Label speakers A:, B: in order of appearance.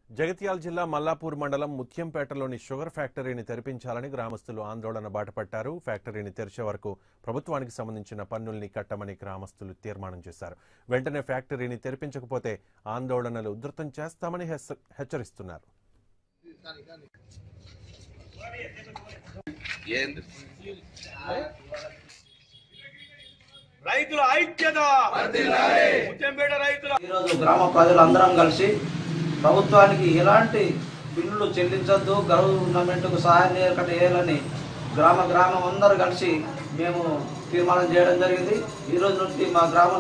A: జగిత్యాల జిల్లా మల్లాపూర్ మండలం ముత్యంపేటలోని షుగర్ ఫ్యాక్టరీని తెరిపించాలని గ్రామస్తులు ఆందోళన బాటపట్టారు ఫ్యాక్టరీని తెరిచే వరకు ప్రభుత్వానికి సంబంధించిన పన్నుల్ని కట్టమని గ్రామస్తులు తీర్మానం చేశారు వెంటనే ఫ్యాక్టరీని తెరిపించకపోతే ఆందోళనలు ఉధృతం చేస్తామని హెచ్చ- హెచ్చరిస్తున్నారు
B: ఏంది
C: రైతుల ఐక్యత ముత్యంపేట రైతుల
D: ఈరోజు గ్రామ ప్రజలందరం కలిసి ప్రభుత్వానికి ఎలాంటి బిల్లులు చెల్లించొద్దు గవర్నమెంట్కు సహాయం చేయకుండా వేయాలని గ్రామ గ్రామం అందరూ కలిసి మేము తీర్మానం చేయడం జరిగింది ఈ రోజు నుండి మా గ్రామ